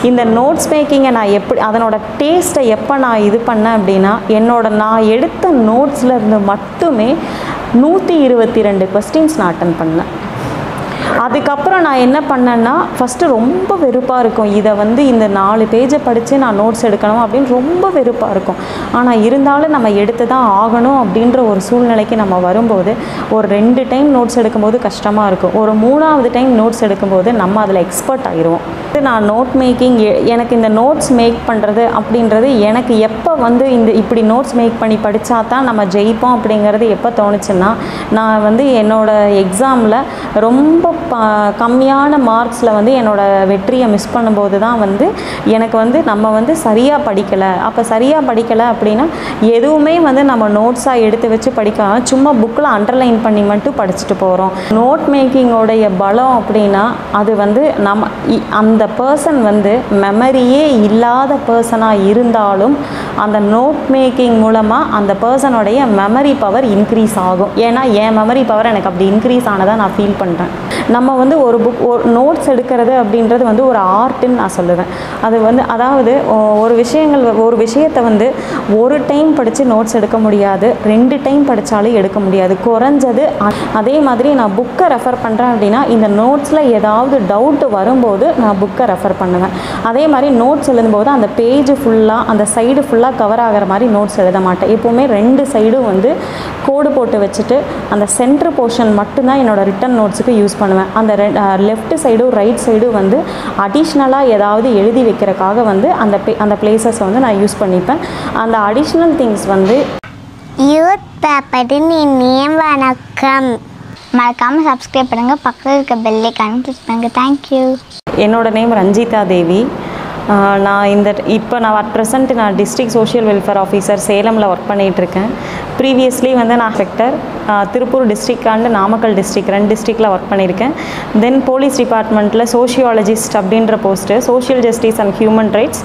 இந்த நோட்ஸ் மேக்கிங்கை நான் எப்படி அதனோட டேஸ்ட்டை எப்போ நான் இது பண்ணேன் அப்படின்னா என்னோட நான் எடுத்த நோட்ஸில் இருந்து மட்டுமே நூற்றி இருபத்தி ரெண்டு கொஸ்டின்ஸ் நான் அட்டன் பண்ணேன் அதுக்கப்புறம் நான் என்ன பண்ணேன்னா ஃபஸ்ட்டு ரொம்ப வெறுப்பாக இருக்கும் இதை வந்து இந்த நாலு பேஜை படித்து நான் நோட்ஸ் எடுக்கணும் அப்படின்னு ரொம்ப வெறுப்பாக இருக்கும் ஆனால் இருந்தாலும் நம்ம எடுத்து தான் ஆகணும் அப்படின்ற ஒரு சூழ்நிலைக்கு நம்ம வரும்போது ஒரு ரெண்டு டைம் நோட்ஸ் எடுக்கும்போது கஷ்டமாக இருக்கும் ஒரு மூணாவது டைம் நோட்ஸ் எடுக்கும்போது நம்ம அதில் எக்ஸ்பர்ட் ஆயிடுவோம் நான் நோட் மேக்கிங் எனக்கு இந்த நோட்ஸ் மேக் பண்ணுறது அப்படின்றது எனக்கு எப்போ வந்து இந்த இப்படி நோட்ஸ் மேக் பண்ணி படித்தா தான் நம்ம ஜெயிப்போம் அப்படிங்கிறது எப்போ தோணுச்சுன்னா நான் வந்து என்னோட எக்ஸாமில் ரொம்ப ப கம்மியான மார்க்ஸில் வந்து என்னோட வெற்றியை மிஸ் பண்ணும்போது தான் வந்து எனக்கு வந்து நம்ம வந்து சரியாக படிக்கலை அப்போ சரியாக படிக்கலை அப்படின்னா எதுவுமே வந்து நம்ம நோட்ஸாக எடுத்து வச்சு படிக்காம சும்மா புக்கில் அண்டர்லைன் பண்ணி மட்டும் படிச்சுட்டு போகிறோம் நோட் மேக்கிங்கோடைய பலம் அப்படின்னா அது வந்து நம்ம இ- அந்த பர்சன் வந்து மெமரியே இல்லாத பர்சனாக இருந்தாலும் அந்த நோட் மேக்கிங் மூலமாக அந்த பர்சனுடைய மெமரி பவர் இன்க்ரீஸ் ஆகும் ஏன்னா என் மெமரி பவர் எனக்கு அப்படி இன்க்ரீஸ் ஆனதாக நான் ஃபீல் பண்ணுறேன் நம்ம வந்து ஒரு புக் ஒரு நோட்ஸ் எடுக்கிறது அப்படின்றது வந்து ஒரு ஆர்ட்டுன்னு நான் சொல்லுவேன் அது வந்து அதாவது ஒ- ஒரு விஷயங்கள் ஒரு விஷயத்தை வந்து ஒரு டைம் படித்து நோட்ஸ் எடுக்க முடியாது ரெண்டு டைம் படித்தாலும் எடுக்க முடியாது குறைஞ்சது அ- அதே மாதிரி நான் புக்கை ரெஃபர் பண்ணுறேன் அப்படின்னா இந்த நோட்ஸில் ஏதாவது டவுட் வரும்போது நான் புக்கை ரெஃபர் பண்ணுவேன் அதே மாதிரி நோட்ஸ் எழுதும்போது அந்த பேஜ் ஃபுல்லாக அந்த சைடு ஃபுல்லாக கவர் ஆகிற மாதிரி நோட்ஸ் எழுத மாட்டேன் எப்போவுமே ரெண்டு சைடும் வந்து கோடு போட்டு வச்சுட்டு அந்த சென்டர் போர்ஷன் மட்டும்தான் என்னோட ரிட்டன் நோட்ஸுக்கு யூஸ் பண்ணுவேன் அந்த லெஃப்ட் சைடும் ரைட் சைடும் வந்து அடிஷ்னலாக ஏதாவது எழுதி வைக்கிறக்காக வந்து அந்த பே- அந்த பிளேசஸ் வந்து நான் யூஸ் பண்ணிப்பேன் அந்த அடிஷ்னல் திங்ஸ் வந்து யூத் பேப்பரின் இனிய வணக்கம் மறக்காமல் சப்ஸ்கிரைப் பண்ணுங்கள் பக்கத்தில் இருக்க பெல்லைக்கான கிளிக் பண்ணுங்கள் தேங்க்யூ என்னோட நேம் ரஞ்சிதா தேவி ஆஹ் நான் இந்த இப்போ நான் அட் ப்ரெசென்ட் நான் டிஸ்ட்ரிக்ட் சோஷியல் வெல்ஃபேர் ஆஃபீஸர் சேலமில் ஒர்க் பண்ணிகிட்ருக்கேன் ப்ரீவியஸ்லி வந்து நான் sector Tiruppur district and Namakkal district ரெண்டு டிஸ்ட்ரிக்டில் ஒர்க் பண்ணியிருக்கேன் தென் போலீஸ் டிபார்ட்மெண்ட்டில் சோஷியாலஜிஸ்ட் அப்படின்ற post social justice and human rights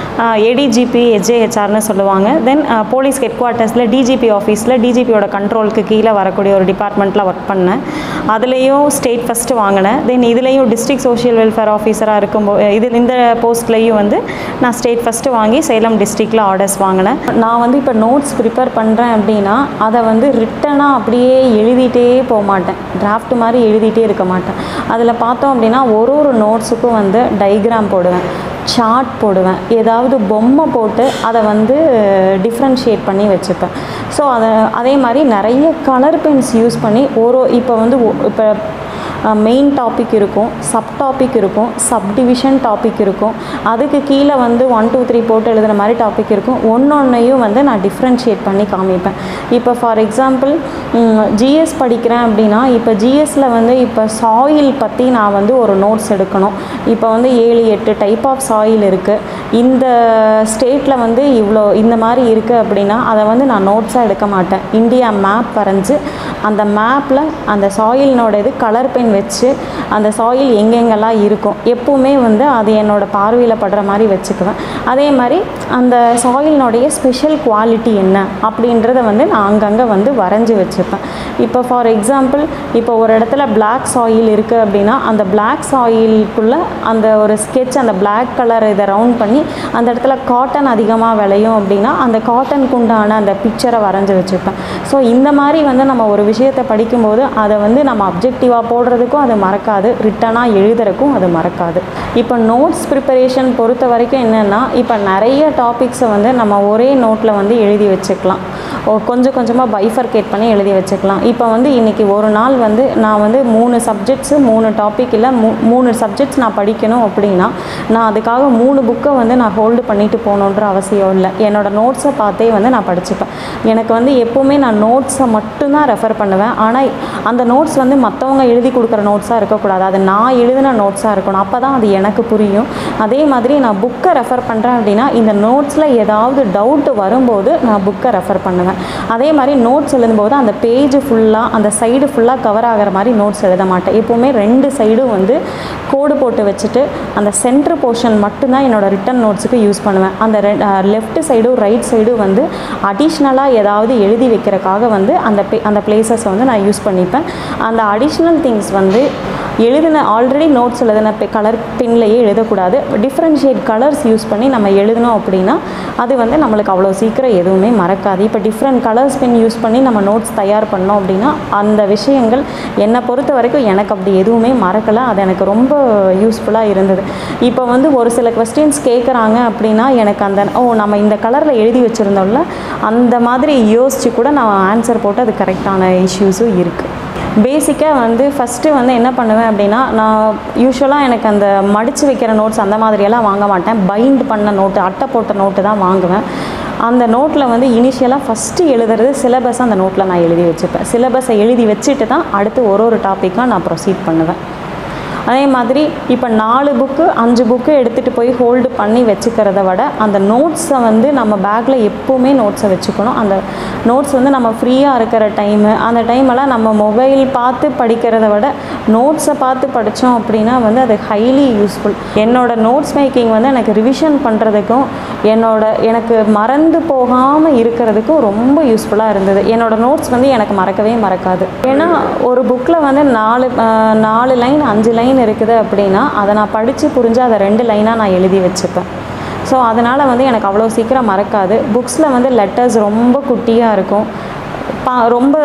ADGP எஸ்ஜேஹெச்ஆர்னு சொல்லுவாங்க தென் போலீஸ் ஹெட் குவார்ட்டர்ஸில் டிஜிபி ஆஃபீஸில் டிஜிபியோட கண்ட்ரோலுக்கு கீழே வரக்கூடிய ஒரு டிபார்ட்மெண்ட்டில் ஒர்க் பண்ணேன் அதுலேயும் ஸ்டேட் ஃபஸ்ட்டு வாங்கினேன் தென் இதுலேயும் டிஸ்ட்ரிக்ட் சோஷியல் வெல்ஃபேர் ஆஃபீஸராக இருக்கும்போது இது இந்த போஸ்ட்லேயும் வந்து நான் ஸ்டேட் ஃபஸ்ட்டு வாங்கி சேலம் டிஸ்ட்ரிக்டில் ஆர்டர்ஸ் வாங்கினேன் நான் வந்து இப்போ நோட்ஸ் ப்ரிப்பேர் பண்ணுறேன் அப்படின்னா அதை வந்து ரிட்டனாக அப்படியே எழுதிட்டே போக மாட்டேன் டிராஃப்ட் மாதிரி எழுதிட்டே இருக்க மாட்டேன் அதில் பார்த்தோம் அப்படின்னா ஒரு ஒரு நோட்ஸுக்கும் வந்து டைக்ராம் போடுவேன் சார்ட் போடுவேன் ஏதாவது பொம்மை போட்டு அதை வந்து டிஃப்ரென்ஷியேட் பண்ணி வச்சுப்பேன் ஸோ அதை அதே மாதிரி நிறைய கலர் பென்ஸ் யூஸ் பண்ணி ஒரு இப்போ வந்து ஒ- இப்போ மெயின் டாபிக் இருக்கும் சப் டாபிக் இருக்கும் சப் டிவிஷன் டாபிக் இருக்கும் அதுக்கு கீழே வந்து ஒன் டூ த்ரீ போட்டு எழுதுகிற மாதிரி டாபிக் இருக்கும் ஒன்றொன்னையும் வந்து நான் டிஃப்ரென்ஷியேட் பண்ணி காமிப்பேன் இப்போ ஃபார் எக்ஸாம்பிள் ஜிஎஸ் படிக்கிறேன் அப்படின்னா இப்போ ஜிஎஸ்ல வந்து இப்போ சாயில் பற்றி நான் வந்து ஒரு நோட்ஸ் எடுக்கணும் இப்போ வந்து ஏழு எட்டு டைப் ஆஃப் சாயில் இருக்குது இந்த ஸ்டேட்டில் வந்து இவ்வளோ இந்த மாதிரி இருக்குது அப்படின்னா அதை வந்து நான் நோட்ஸாக எடுக்க மாட்டேன் இந்தியா மேப் வரைஞ்சி அந்த மேப்பில் அந்த சாயிலினோட இது கலர் பென் வச்சு அந்த சாயில் எங்கெங்கெல்லாம் இருக்கும் எப்பவுமே வந்து அது என்னோட பார்வையில் படுற மாதிரி வச்சுக்குவேன் அதே மாதிரி அந்த சாயிலினுடைய ஸ்பெஷல் குவாலிட்டி என்ன அப்படின்றத வந்து நான் அங்கங்கே வந்து வரைஞ்சி வச்சுப்பேன் இப்போ ஃபார் எக்ஸாம்பிள் இப்போ ஒரு இடத்துல பிளாக் சாயில் இருக்குது அப்படின்னா அந்த பிளாக் சாயிலுக்குள்ளே அந்த ஒரு ஸ்கெட்ச் அந்த Black கலர் இதை ரவுண்ட் பண்ணி அந்த இடத்துல காட்டன் அதிகமாக விளையும் அப்படின்னா அந்த காட்டனுக்கு உண்டான அந்த பிக்சரை வரைஞ்சி வச்சுப்பேன் ஸோ இந்த மாதிரி வந்து நம்ம ஒரு விஷயத்தை படிக்கும்போது அதை வந்து நம்ம அப்ஜெக்டிவாக போடுறதுக்கும் அது மறக்காது ரிட்டனாக எழுதுறதுக்கும் அது மறக்காது இப்போ நோட்ஸ் ப்ரிப்பரேஷன் பொறுத்த வரைக்கும் என்னென்னா இப்போ நிறைய டாபிக்ஸை வந்து நம்ம ஒரே நோட்டில் வந்து எழுதி வச்சுக்கலாம் ஓ கொஞ்சம் கொஞ்சமாக பைஃபர்கேட் பண்ணி எழுதி வச்சுக்கலாம் இப்போ வந்து இன்றைக்கி ஒரு நாள் வந்து நான் வந்து மூணு சப்ஜெக்ட்ஸு மூணு டாபிக் இல்லை மூ மூணு சப்ஜெக்ட்ஸ் நான் படிக்கணும் அப்படின்னா நான் அதுக்காக மூணு புக்கை வந்து நான் ஹோல்டு பண்ணிட்டு போகணுன்ற அவசியம் இல்லை என்னோட நோட்ஸை பார்த்தே வந்து நான் படிச்சுப்பேன் எனக்கு வந்து எப்போவுமே நான் நோட்ஸை மட்டும்தான் ரெஃபர் பண்ணுவேன் ஆனால் அந்த நோட்ஸ் வந்து மற்றவங்க எழுதி கொடுக்குற நோட்ஸாக இருக்கக்கூடாது அது நான் எழுதின நோட்ஸாக இருக்கணும் அப்போ தான் அது எனக்கு புரியும் அதே மாதிரி நான் புக்கை ரெஃபர் பண்ணுறேன் அப்படின்னா இந்த நோட்ஸில் ஏதாவது டவுட் வரும்போது நான் புக்கை ரெஃபர் பண்ணுவேன் அதே மாதிரி நோட்ஸ் எழுதும்போது அந்த பேஜ் ஃபுல்லாக அந்த சைடு ஃபுல்லாக கவர் ஆகிற மாதிரி நோட்ஸ் எழுத மாட்டேன் எப்போவுமே ரெண்டு சைடும் வந்து கோடு போட்டு வச்சுட்டு அந்த சென்டர் போர்ஷன் மட்டும்தான் என்னோட ரிட்டன் நோட்ஸுக்கு யூஸ் பண்ணுவேன் அந்த லெஃப்ட் சைடும் ரைட் சைடும் வந்து அடிஷ்னலாக ஏதாவது எழுதி வைக்கிறக்காக வந்து அந்த பே அந்த பிளேசஸ் வந்து நான் யூஸ் பண்ணிப்பேன் அந்த அடிஷ்னல் திங்ஸ் வந்து எழுதின ஆல்ரெடி நோட்ஸ் எழுதின கலர் பென்லேயே எழுதக்கூடாது டிஃப்ரென்ஷியேட் கலர்ஸ் யூஸ் பண்ணி நம்ம எழுதினோம் அப்படின்னா அது வந்து நம்மளுக்கு அவ்வளோ சீக்கிரம் எதுவுமே மறக்காது இப்போ டிஃப்ரெண்ட் கலர்ஸ் பென் யூஸ் பண்ணி நம்ம நோட்ஸ் தயார் பண்ணோம் அப்படின்னா அந்த விஷயங்கள் என்னை பொறுத்த வரைக்கும் எனக்கு அப்படி எதுவுமே மறக்கலை அது எனக்கு ரொம்ப யூஸ்ஃபுல்லாக இருந்தது இப்போ வந்து ஒரு சில கொஸ்டின்ஸ் கேட்குறாங்க அப்படின்னா எனக்கு அந்த ஓ நம்ம இந்த கலரில் எழுதி வச்சுருந்தோம்ல அந்த மாதிரி யோசித்து கூட நான் ஆன்சர் போட்டு அது கரெக்டான இஷ்யூஸும் இருக்குது பேசிக்காக வந்து ஃபஸ்ட்டு வந்து என்ன பண்ணுவேன் அப்படின்னா நான் யூஸ்வலாக எனக்கு அந்த மடித்து வைக்கிற நோட்ஸ் அந்த மாதிரியெல்லாம் வாங்க மாட்டேன் பைண்ட் பண்ண நோட்டு அட்டை போட்ட நோட்டு தான் வாங்குவேன் அந்த நோட்டில் வந்து இனிஷியலாக ஃபஸ்ட்டு எழுதுறது சிலபஸ் அந்த நோட்டில் நான் எழுதி வச்சுப்பேன் சிலபஸை எழுதி வச்சுட்டு தான் அடுத்து ஒரு ஒரு டாப்பிக்காக நான் ப்ரொசீட் பண்ணுவேன் அதே மாதிரி இப்போ நாலு புக்கு அஞ்சு புக்கு எடுத்துகிட்டு போய் ஹோல்டு பண்ணி வச்சுக்கிறத விட அந்த நோட்ஸை வந்து நம்ம பேக்கில் எப்போவுமே நோட்ஸை வச்சுக்கணும் அந்த நோட்ஸ் வந்து நம்ம ஃப்ரீயாக இருக்கிற டைமு அந்த டைமெல்லாம் நம்ம மொபைல் பார்த்து படிக்கிறத விட நோட்ஸை பார்த்து படித்தோம் அப்படின்னா வந்து அது ஹைலி யூஸ்ஃபுல் என்னோட நோட்ஸ் மேக்கிங் வந்து எனக்கு ரிவிஷன் பண்ணுறதுக்கும் என்னோட எனக்கு மறந்து போகாமல் இருக்கிறதுக்கும் ரொம்ப யூஸ்ஃபுல்லாக இருந்தது என்னோட நோட்ஸ் வந்து எனக்கு மறக்கவே மறக்காது ஏன்னா ஒரு புக்கில் வந்து நாலு ஆஹ், நாலு லைன் அஞ்சு லைன் இருக்குது அப்படின்னா அதை நான் படித்து புரிஞ்சு அதை ரெண்டு லைனாக நான் எழுதி வச்சுப்பேன் ஸோ அதனால் வந்து எனக்கு அவ்வளோ சீக்கிரம் மறக்காது புக்ஸில் வந்து லெட்டர்ஸ் ரொம்ப குட்டியாக இருக்கும் பா ரொம்ப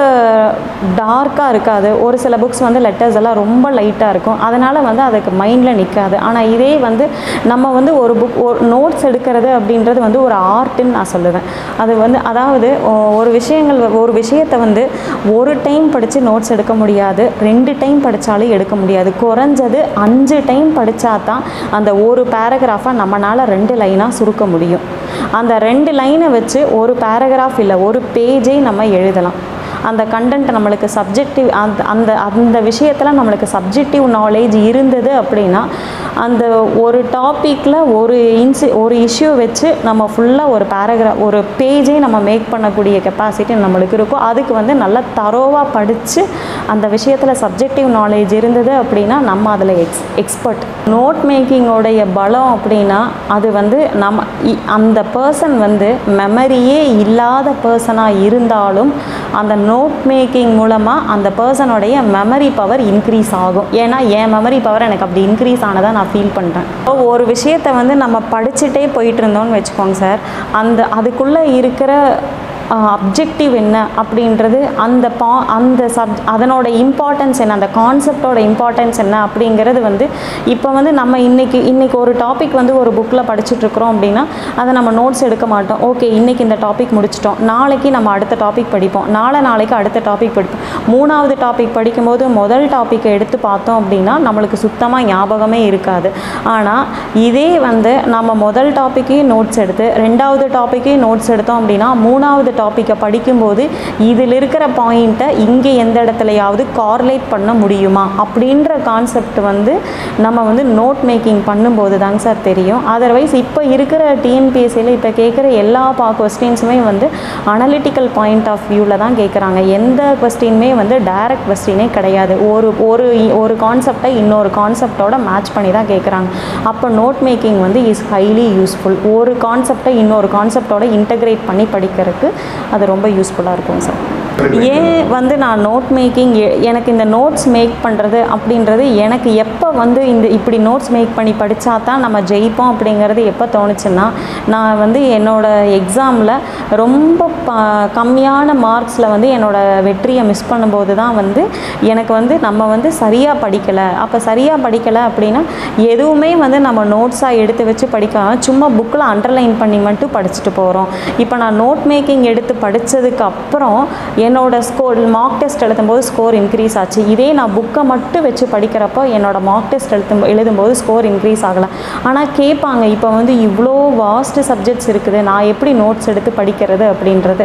டார்க்காக இருக்காது ஒரு சில புக்ஸ் வந்து லெட்டர்ஸ் எல்லாம் ரொம்ப லைட்டாக இருக்கும் அதனால் வந்து அதுக்கு மைண்டில் நிற்காது ஆனால் இதே வந்து நம்ம வந்து ஒரு புக் ஒரு நோட்ஸ் எடுக்கிறது அப்படின்றது வந்து ஒரு ஆர்ட்டுன்னு நான் சொல்லுவேன் அது வந்து அதாவது ஒ- ஒரு விஷயங்கள் ஒரு விஷயத்தை வந்து ஒரு டைம் படித்து நோட்ஸ் எடுக்க முடியாது ரெண்டு டைம் படித்தாலும் எடுக்க முடியாது குறைஞ்சது அஞ்சு டைம் படித்தா தான் அந்த ஒரு பேராகிராஃபை நம்மளால் ரெண்டு லைனாக சுருக்க முடியும் அந்த ரெண்டு லைனை வச்சு ஒரு பேராகிராஃப் இல்லை ஒரு பேஜை நம்ம எழுதலாம் அந்த கண்டென்ட் நம்மளுக்கு சப்ஜெக்டிவ் அந்த அந்த அந்த விஷயத்தில் நம்மளுக்கு சப்ஜெக்டிவ் நாலேஜ் இருந்தது அப்படின்னா அந்த ஒரு டாப்பிக்கில் ஒரு இன்சி ஒரு இஷ்யூ வச்சு நம்ம ஃபுல்லாக ஒரு பேராகிராஃப் ஒரு பேஜே நம்ம மேக் பண்ணக்கூடிய கெப்பாசிட்டி நம்மளுக்கு இருக்கும் அதுக்கு வந்து நல்லா தரோவாக படித்து அந்த விஷயத்தில் சப்ஜெக்டிவ் நாலேஜ் இருந்தது அப்படின்னா நம்ம அதில் எக்ஸ் எக்ஸ்பர்ட் நோட் மேக்கிங்கோடைய பலம் அப்படின்னா அது வந்து நம்ம இ- அந்த பர்சன் வந்து மெமரியே இல்லாத பர்சனாக இருந்தாலும் அந்த நோட் மேக்கிங் மூலமாக அந்த பர்சனுடைய மெமரி பவர் இன்க்ரீஸ் ஆகும் ஏன்னா என் மெமரி பவர் எனக்கு அப்படி இன்க்ரீஸ் ஆனதாக நான் ஃபீல் பண்ணுறேன் ஒரு விஷயத்தை வந்து நம்ம படிச்சுட்டே போயிட்டு இருந்தோம்னு வச்சுக்கோங்க சார் அந்த அதுக்குள்ளே இருக்கிற அப்ஜெக்டிவ் என்ன அப்படின்றது அந்த பா அந்த சப் அதனோட இம்பார்ட்டன்ஸ் என்ன அந்த கான்செப்டோட இம்பார்ட்டன்ஸ் என்ன அப்படிங்கிறது வந்து இப்போ வந்து நம்ம இன்னைக்கு இன்னைக்கு ஒரு டாபிக் வந்து ஒரு புக்கில் படிச்சுட்ருக்குறோம் அப்படின்னா அதை நம்ம நோட்ஸ் எடுக்க மாட்டோம் ஓகே இன்னைக்கு இந்த டாபிக் முடிச்சிட்டோம் நாளைக்கு நம்ம அடுத்த டாபிக் படிப்போம் நாளை நாளைக்கு அடுத்த டாபிக் படிப்போம் மூணாவது டாபிக் படிக்கும்போது முதல் டாப்பிக்கை எடுத்து பார்த்தோம் அப்படின்னா நம்மளுக்கு சுத்தமாக ஞாபகமே இருக்காது ஆனால் இதே வந்து நம்ம முதல் டாப்பிக்கையும் நோட்ஸ் எடுத்து ரெண்டாவது டாப்பிக்கையும் நோட்ஸ் எடுத்தோம் அப்படின்னா மூணாவது டாப்பிக்கை படிக்கும்போது இதில் இருக்கிற பாயிண்ட்டை இங்கே எந்த இடத்துலையாவது கார்லேட் பண்ண முடியுமா அப்படின்ற கான்செப்ட் வந்து நம்ம வந்து நோட் மேக்கிங் பண்ணும்போது தாங்க சார் தெரியும் அதர்வைஸ் இப்போ இருக்கிற டிஎன்பிஎஸ்சியில் இப்போ கேட்குற எல்லா பா கொஸ்டின்ஸுமே வந்து அனலிட்டிக்கல் பாயிண்ட் ஆஃப் வியூவில் தான் கேட்குறாங்க எந்த கொஸ்டினுமே வந்து டைரக்ட் கொஸ்டினே கிடையாது ஒரு ஒரு ஒரு கான்செப்டை இன்னொரு கான்செப்டோட மேட்ச் பண்ணி தான் கேட்குறாங்க அப்போ நோட் மேக்கிங் வந்து இஸ் ஹைலி யூஸ்ஃபுல் ஒரு கான்செப்டை இன்னொரு கான்செப்டோட இன்டகிரேட் பண்ணி படிக்கிறதுக்கு அது ரொம்ப யூஸ்ஃபுல்லாக இருக்கும் சார் ஏன் வந்து நான் நோட் மேக்கிங் எனக்கு இந்த நோட்ஸ் மேக் பண்ணுறது அப்படின்றது எனக்கு எப்போ வந்து இந்த இப்படி நோட்ஸ் மேக் பண்ணி படித்தா தான் நம்ம ஜெயிப்போம் அப்படிங்கிறது எப்போ தோணுச்சுன்னா நான் வந்து என்னோட எக்ஸாமில் ரொம்ப ப கம்மியான மார்க்ஸில் வந்து என்னோட வெற்றியை மிஸ் பண்ணும்போது தான் வந்து எனக்கு வந்து நம்ம வந்து சரியாக படிக்கலை அப்போ சரியாக படிக்கலை அப்படின்னா எதுவுமே வந்து நம்ம நோட்ஸாக எடுத்து வச்சு படிக்காம சும்மா புக்கில் அண்டர்லைன் பண்ணி மட்டும் படிச்சுட்டு போகிறோம் இப்போ நான் நோட் மேக்கிங் எடுத்து படித்ததுக்கு அப்புறம் என்னோட ஸ்கோர் மார்க் டெஸ்ட் எழுதும்போது ஸ்கோர் இன்க்ரீஸ் ஆச்சு இதே நான் புக்கை மட்டும் வச்சு படிக்கிறப்போ என்னோட மார்க் டெஸ்ட் எழுதும் எழுதும்போது ஸ்கோர் இன்க்ரீஸ் ஆகலை ஆனால் கேட்பாங்க இப்போ வந்து இவ்வளோ வாஸ்ட் சப்ஜெக்ட்ஸ் இருக்குது நான் எப்படி நோட்ஸ் எடுத்து படிக்கிறது அப்படின்றது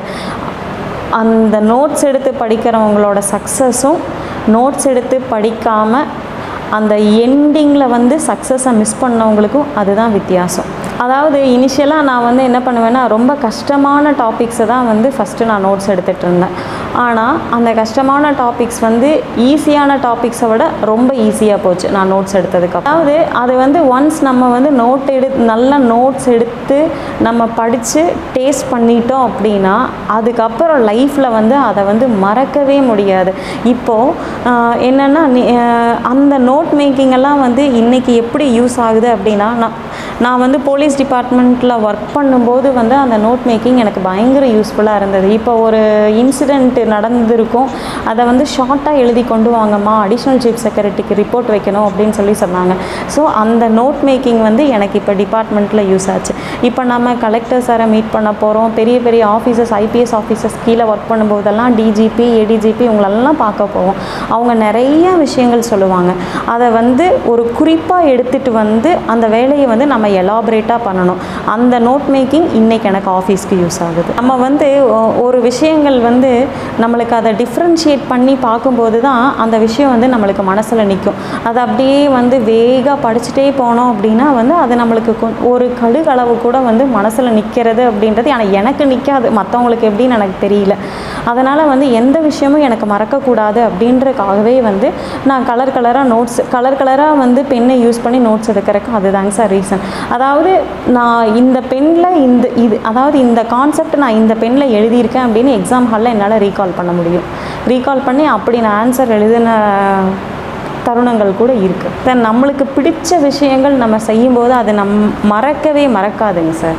அந்த நோட்ஸ் எடுத்து படிக்கிறவங்களோட சக்ஸஸும் நோட்ஸ் எடுத்து படிக்காமல் அந்த எண்டிங்கில் வந்து சக்ஸஸை மிஸ் பண்ணவங்களுக்கும் அதுதான் வித்தியாசம் அதாவது இனிஷியலாக நான் வந்து என்ன பண்ணுவேன்னா ரொம்ப கஷ்டமான டாபிக்ஸை தான் வந்து ஃபஸ்ட்டு நான் நோட்ஸ் எடுத்துகிட்டு இருந்தேன் ஆனால் அந்த கஷ்டமான டாபிக்ஸ் வந்து ஈஸியான டாபிக்ஸை விட ரொம்ப ஈஸியாக போச்சு நான் நோட்ஸ் எடுத்ததுக்கு அதாவது அது வந்து ஒன்ஸ் நம்ம வந்து நோட் எடு நல்ல நோட்ஸ் எடுத்து நம்ம படித்து டேஸ்ட் பண்ணிட்டோம் அப்படின்னா அதுக்கப்புறம் லைஃப்பில் வந்து அதை வந்து மறக்கவே முடியாது இப்போது என்னென்னா அந்த நோட் மேக்கிங் எல்லாம் வந்து இன்றைக்கி எப்படி யூஸ் ஆகுது அப்படின்னா நான் நான் வந்து போலீஸ் டிபார்ட்மெண்ட்டில் ஒர்க் பண்ணும்போது வந்து அந்த நோட் மேக்கிங் எனக்கு பயங்கர யூஸ்ஃபுல்லாக இருந்தது இப்போ ஒரு இன்சிடெண்ட் நடந்திருக்கும் அதை வந்து ஷார்ட்டாக எழுதி கொண்டு வாங்கம்மா அடிஷ்னல் சீஃப் செக்ரட்டரிக்கு ரிப்போர்ட் வைக்கணும் அப்படின்னு சொல்லி சொன்னாங்க ஸோ அந்த நோட் மேக்கிங் வந்து எனக்கு இப்போ டிபார்ட்மெண்ட்டில் யூஸ் ஆச்சு இப்போ நம்ம கலெக்டர் சாரை மீட் பண்ண போகிறோம் பெரிய பெரிய ஆஃபீஸர்ஸ் ஐபிஎஸ் ஆஃபீஸர்ஸ் கீழே ஒர்க் பண்ணும்போதெல்லாம் டிஜிபி ஏடிஜிபி இவங்களெல்லாம் பார்க்க போவோம் அவங்க நிறைய விஷயங்கள் சொல்லுவாங்க அதை வந்து ஒரு குறிப்பாக எடுத்துகிட்டு வந்து அந்த வேலையை வந்து நம்ம எலாபரேட்டாக பண்ணணும் அந்த நோட் மேக்கிங் இன்றைக்கி எனக்கு ஆஃபீஸ்க்கு யூஸ் ஆகுது நம்ம வந்து ஒ- ஒரு விஷயங்கள் வந்து நம்மளுக்கு அதை டிஃப்ரென்ஷியேட் பண்ணி பார்க்கும்போது தான் அந்த விஷயம் வந்து நம்மளுக்கு மனசில் நிற்கும் அதை அப்படியே வந்து வேகாக படிச்சுட்டே போனோம் அப்படின்னா வந்து அது நம்மளுக்கு கொ- ஒரு கடுகளவு கூட வந்து மனசில் நிற்கிறது அப்படின்றது ஆனால் எனக்கு நிற்காது மற்றவங்களுக்கு எப்படின்னு எனக்கு தெரியல அதனால் வந்து எந்த விஷயமும் எனக்கு மறக்கக்கூடாது அப்படின்றதுக்காகவே வந்து நான் கலர் கலராக நோட்ஸ் கலர் கலராக வந்து பெண்ணை யூஸ் பண்ணி நோட்ஸ் எடுக்கிறதுக்கு அதுதாங்க சார் ரீசன் அதாவது நான் இந்த பெண்ணில் இந்த இது அதாவது இந்த கான்செப்ட் நான் இந்த பெண்ணில் எழுதியிருக்கேன் அப்படின்னு எக்ஸாம் ஹாலில் என்னால் ரீகால் பண்ண முடியும் ரீகால் பண்ணி அப்படி நான் ஆன்சர் எழுதின தருணங்கள் கூட இருக்குது சார் நம்மளுக்கு பிடிச்ச விஷயங்கள் நம்ம செய்யும்போது அது நம் மறக்கவே மறக்காதுங்க சார்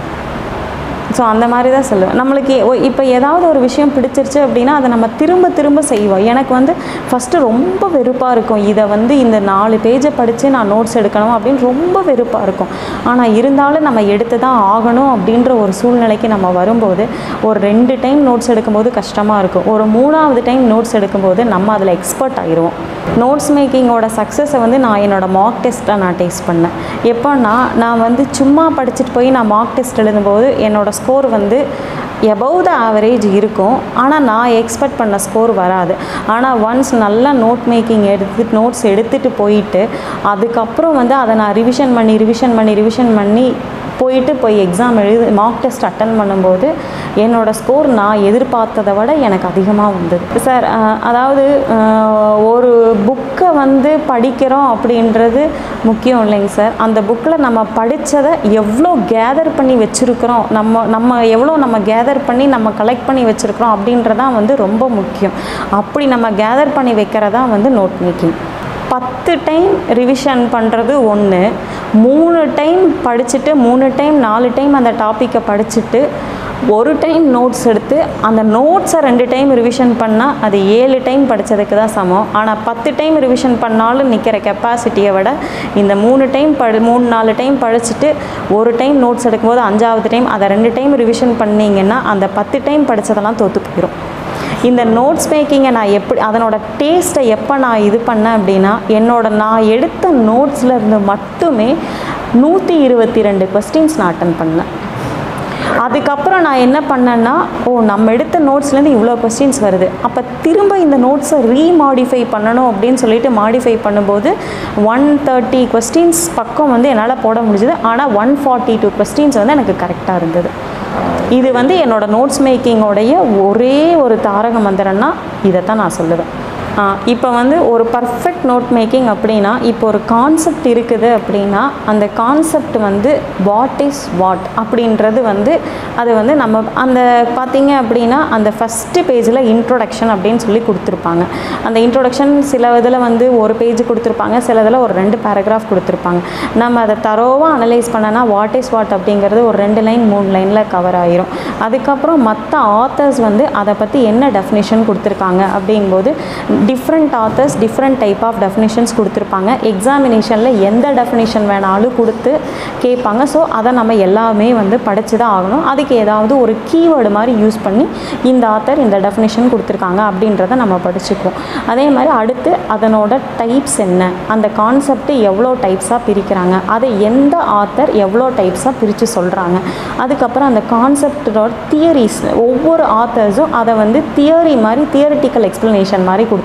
ஸோ அந்த மாதிரி தான் சொல்லுவேன் நம்மளுக்கு இப்போ ஏதாவது ஒரு விஷயம் பிடிச்சிருச்சு அப்படின்னா அதை நம்ம திரும்ப திரும்ப செய்வோம் எனக்கு வந்து ஃபஸ்ட்டு ரொம்ப வெறுப்பாக இருக்கும் இதை வந்து இந்த நாலு பேஜை படித்து நான் நோட்ஸ் எடுக்கணும் அப்படின்னு ரொம்ப வெறுப்பாக இருக்கும் ஆனால் இருந்தாலும் நம்ம எடுத்து தான் ஆகணும் அப்படின்ற ஒரு சூழ்நிலைக்கு நம்ம வரும்போது ஒரு ரெண்டு டைம் நோட்ஸ் எடுக்கும்போது கஷ்டமாக இருக்கும் ஒரு மூணாவது டைம் நோட்ஸ் எடுக்கும்போது நம்ம அதில் எக்ஸ்பர்ட் ஆயிடுவோம் நோட்ஸ் மேக்கிங்கோட சக்ஸஸை வந்து நான் என்னோட மார்க் டெஸ்ட்டில் நான் டேஸ்ட் பண்ணேன் எப்போன்னா நான் வந்து சும்மா படிச்சுட்டு போய் நான் மார்க் டெஸ்ட் எழுதும்போது என்னோட ஸ்கோர் வந்து எபவ் த ஆவரேஜ் இருக்கும் ஆனால் நான் எக்ஸ்பெக்ட் பண்ண ஸ்கோர் வராது ஆனால் ஒன்ஸ் நல்லா நோட் மேக்கிங் எடுத்து நோட்ஸ் எடுத்துகிட்டு போயிட்டு அதுக்கப்புறம் வந்து அதை நான் ரிவிஷன் பண்ணி ரிவிஷன் பண்ணி ரிவிஷன் பண்ணி போயிட்டு போய் எக்ஸாம் எழுது மார்க் டெஸ்ட் அட்டன் பண்ணும்போது என்னோட ஸ்கோர் நான் எதிர்பார்த்ததை விட எனக்கு அதிகமாக வந்தது சார் அஹ், அதாவது அஹ், ஒரு புக்கை வந்து படிக்கிறோம் அப்படின்றது முக்கியம் இல்லைங்க சார் அந்த புக்கில் நம்ம படித்ததை எவ்வளோ கேதர் பண்ணி வச்சுருக்கிறோம் நம்ம நம்ம எவ்வளோ நம்ம கேதர் பண்ணி நம்ம கலெக்ட் பண்ணி வச்சுருக்கிறோம் அப்படின்றதான் வந்து ரொம்ப முக்கியம் அப்படி நம்ம கேதர் பண்ணி வைக்கிறதா வந்து நோட் மேக்கிங் பத்து டைம் ரிவிஷன் பண்ணுறது ஒன்று மூணு டைம் படிச்சுட்டு மூணு டைம் நாலு டைம் அந்த டாப்பிக்கை படிச்சுட்டு ஒரு டைம் நோட்ஸ் எடுத்து அந்த நோட்ஸை ரெண்டு டைம் ரிவிஷன் பண்ணால் அது ஏழு டைம் படித்ததுக்கு தான் சமம் ஆனால் பத்து டைம் ரிவிஷன் பண்ணாலும் நிற்கிற கெப்பாசிட்டியை விட இந்த மூணு டைம் படி மூணு நாலு டைம் படிச்சுட்டு ஒரு டைம் நோட்ஸ் எடுக்கும்போது அஞ்சாவது டைம் அதை ரெண்டு டைம் ரிவிஷன் பண்ணீங்கன்னா அந்த பத்து டைம் படித்ததெல்லாம் தோற்று போயிடும் இந்த நோட்ஸ் மேக்கிங்கை நான் எப்படி அதனோட டேஸ்ட்டை எப்போ நான் இது பண்ணேன் அப்படின்னா என்னோட நான் எடுத்த நோட்ஸில் இருந்து மட்டுமே நூற்றி இருபத்தி ரெண்டு கொஸ்டின்ஸ் நான் அட்டன் பண்ணேன் அதுக்கப்புறம் நான் என்ன பண்ணேன்னா ஓ நம்ம எடுத்த நோட்ஸ்லேருந்து இவ்வளோ கொஸ்டின்ஸ் வருது அப்போ திரும்ப இந்த நோட்ஸை ரீமாடிஃபை பண்ணணும் அப்படின்னு சொல்லிட்டு மாடிஃபை பண்ணும்போது ஒன் தேர்ட்டி கொஸ்டின்ஸ் பக்கம் வந்து என்னால் போட முடிஞ்சுது ஆனால் ஒன் ஃபார்ட்டி டூ கொஸ்டின்ஸ் வந்து எனக்கு கரெக்டாக இருந்தது இது வந்து என்னோட நோட்ஸ் மேக்கிங்கோடைய ஒரே ஒரு தாரக மந்திரம்னா இதை தான் நான் சொல்லுவேன் இப்போ வந்து ஒரு பர்ஃபெக்ட் நோட் மேக்கிங் அப்படின்னா இப்போ ஒரு கான்செப்ட் இருக்குது அப்படின்னா அந்த கான்செப்ட் வந்து வாட் இஸ் வாட் அப்படின்றது வந்து அது வந்து நம்ம அந்த பார்த்தீங்க அப்படின்னா அந்த ஃபஸ்ட்டு பேஜில் இன்ட்ரோடக்ஷன் அப்படின்னு சொல்லி கொடுத்துருப்பாங்க அந்த இன்ட்ரோடக்ஷன் சில இதில் வந்து ஒரு பேஜ் கொடுத்துருப்பாங்க சில இதில் ஒரு ரெண்டு பேராகிராஃப் கொடுத்துருப்பாங்க நம்ம அதை தரோவாக அனலைஸ் பண்ணனா வாட் இஸ் வாட் அப்படிங்கிறது ஒரு ரெண்டு லைன் மூணு லைனில் கவர் ஆயிரும் அதுக்கப்புறம் மற்ற ஆத்தர்ஸ் வந்து அதை பற்றி என்ன டெஃபினேஷன் கொடுத்துருக்காங்க அப்படிங்கும்போது different authors different type of definitions கொடுத்துருப்பாங்க எக்ஸாமினேஷனில் எந்த டெஃபினேஷன் வேணாலும் கொடுத்து கேட்பாங்க ஸோ அதை நம்ம எல்லாமே வந்து படித்து தான் ஆகணும் அதுக்கு ஏதாவது ஒரு கீவேர்டு மாதிரி யூஸ் பண்ணி இந்த ஆத்தர் இந்த டெஃபினேஷன் கொடுத்துருக்காங்க அப்படின்றத நம்ம படிச்சுக்குவோம் அதே மாதிரி அடுத்து அதனோட டைப்ஸ் என்ன அந்த கான்செப்ட் எவ்வளோ டைப்ஸாக பிரிக்கிறாங்க அதை எந்த ஆத்தர் எவ்வளோ டைப்ஸாக பிரித்து சொல்கிறாங்க அதுக்கப்புறம் அந்த கான்செப்டோட தியரிஸ் ஒவ்வொரு ஆத்தர்ஸும் அதை வந்து தியரி மாதிரி தியரிட்டிக்கல் எக்ஸ்ப்ளனேஷன் மாதிரி கொடுத்துருப்பாங்க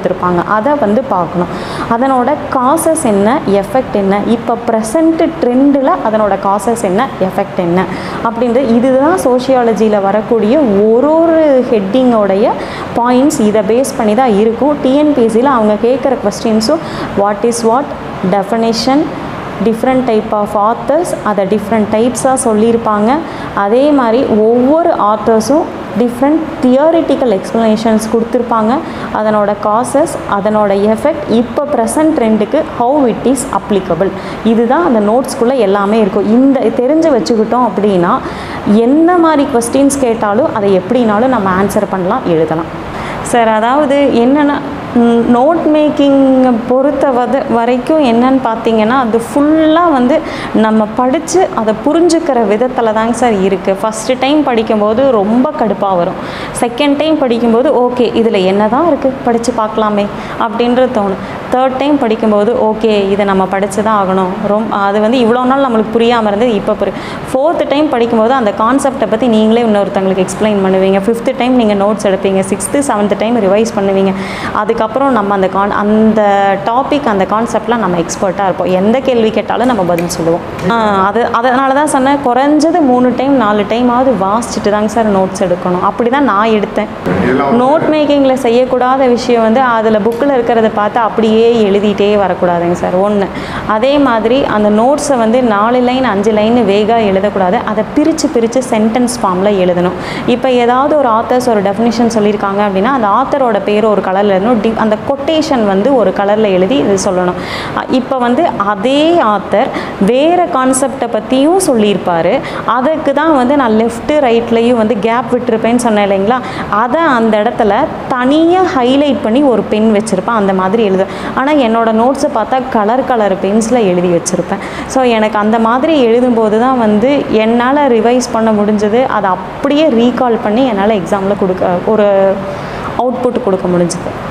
கொடுத்துருப்பாங்க அதை வந்து பார்க்கணும் அதனோட காசஸ் என்ன எஃபெக்ட் என்ன இப்போ ப்ரெசண்ட்டு ட்ரெண்டில் அதனோட காசஸ் என்ன எஃபெக்ட் என்ன அப்படின்றது இதுதான் சோஷியாலஜியில் வரக்கூடிய ஒரு ஒரு ஹெட்டிங்கோடைய பாயிண்ட்ஸ் இதை பேஸ் பண்ணி தான் இருக்கும் டிஎன்பிஎஸ்சியில் அவங்க கேட்குற கொஸ்டின்ஸும் what is what definition different type of authors அதை டிஃப்ரெண்ட் டைப்ஸாக சொல்லியிருப்பாங்க அதே மாதிரி ஒவ்வொரு ஆத்தர்ஸும் டிஃப்ரெண்ட் தியரிட்டிக்கல் எக்ஸ்ப்ளனேஷன்ஸ் கொடுத்துருப்பாங்க அதனோட காசஸ் அதனோட எஃபெக்ட் இப்போ ப்ரெசன்ட் ட்ரெண்டுக்கு ஹவு இட் இஸ் அப்ளிகபிள் இதுதான் அந்த நோட்ஸ்குள்ளே எல்லாமே இருக்கும் இந்த தெரிஞ்சு வச்சுக்கிட்டோம் அப்படின்னா என்ன மாதிரி கொஸ்டின்ஸ் கேட்டாலும் அதை எப்படினாலும் நம்ம ஆன்சர் பண்ணலாம் எழுதலாம் சார் அதாவது என்னென்னா நோட் மேக்கிங்கை பொறுத்த வது வரைக்கும் என்னன்னு பார்த்தீங்கன்னா அது ஃபுல்லாக வந்து நம்ம படித்து அதை புரிஞ்சுக்கிற விதத்தில் தாங்க சார் இருக்குது ஃபஸ்ட்டு டைம் படிக்கும்போது ரொம்ப கடுப்பாக வரும் செகண்ட் டைம் படிக்கும்போது ஓகே இதில் என்ன தான் இருக்குது படித்து பார்க்கலாமே அப்படின்றது தோணும் தேர்ட் டைம் படிக்கும்போது ஓகே இதை நம்ம படித்து தான் ஆகணும் ரொம்ப அது வந்து இவ்வளோ நாள் நம்மளுக்கு புரியாமல் இருந்தது இப்போ புரியும் ஃபோர்த்து டைம் படிக்கும்போது அந்த கான்செப்டை பற்றி நீங்களே இன்னொருத்தங்களுக்கு எக்ஸ்பிளைன் பண்ணுவீங்க ஃபிஃப்த்து டைம் நீங்கள் நோட்ஸ் எடுப்பீங்க சிக்ஸ்த்து செவன்த்து டைம் ரிவைஸ் பண்ணுவீங்க அதுக்கப்புறம் நம்ம அந்த கான் அந்த டாபிக் அந்த கான்செப்ட்லாம் நம்ம எக்ஸ்பர்ட்டாக இருப்போம் எந்த கேள்வி கேட்டாலும் நம்ம பதில் சொல்லுவோம் ஆ, அது அதனால தான் சொன்னேன் குறைஞ்சது மூணு டைம் நாலு டைமாவது வாசிச்சுட்டு தாங்க சார் நோட்ஸ் எடுக்கணும் அப்படி தான் நான் எடுத்தேன் நோட் மேக்கிங்கில் செய்யக்கூடாத விஷயம் வந்து அதில் புக்கில் இருக்கிறத பார்த்து அப்படியே எழுதிட்டே வரக்கூடாதுங்க சார் ஒன்று அதே மாதிரி அந்த நோட்ஸை வந்து நாலு லைன் அஞ்சு லைன் வேகாக எழுதக்கூடாது அதை பிரித்து பிரித்து சென்டென்ஸ் ஃபார்மில் எழுதணும் இப்போ ஏதாவது ஒரு ஆத்தர்ஸ் ஒரு டெஃபினிஷன் சொல்லியிருக்காங்க அப்படின்னா அந்த ஆத்தரோட பேர் ஒரு கலரில் இருக்கணும் டி அந்த கொட்டேஷன் வந்து ஒரு கலரில் எழுதி இது சொல்லணும் அ, இப்போ வந்து அதே ஆத்தர் வேறு கான்செப்டை பற்றியும் சொல்லியிருப்பார் அதுக்கு தான் வந்து நான் லெஃப்ட்டு ரைட்லேயும் வந்து கேப் விட்டுருப்பேன்னு சொன்னேன் இல்லைங்களா அதை அந்த இடத்துல தனியாக ஹைலைட் பண்ணி ஒரு பென் வச்சுருப்பேன் அந்த மாதிரி எழுத ஆனால் என்னோடய நோட்ஸை பார்த்தா கலர் கலர் பென்ஸில் எழுதி வச்சுருப்பேன் ஸோ எனக்கு அந்த மாதிரி எழுதும்போது தான் வந்து என்னால் ரிவைஸ் பண்ண முடிஞ்சது அதை அப்படியே ரீகால் பண்ணி என்னால் எக்ஸாமில் கொடுக்க ஒரு அவுட்புட் கொடுக்க முடிஞ்சது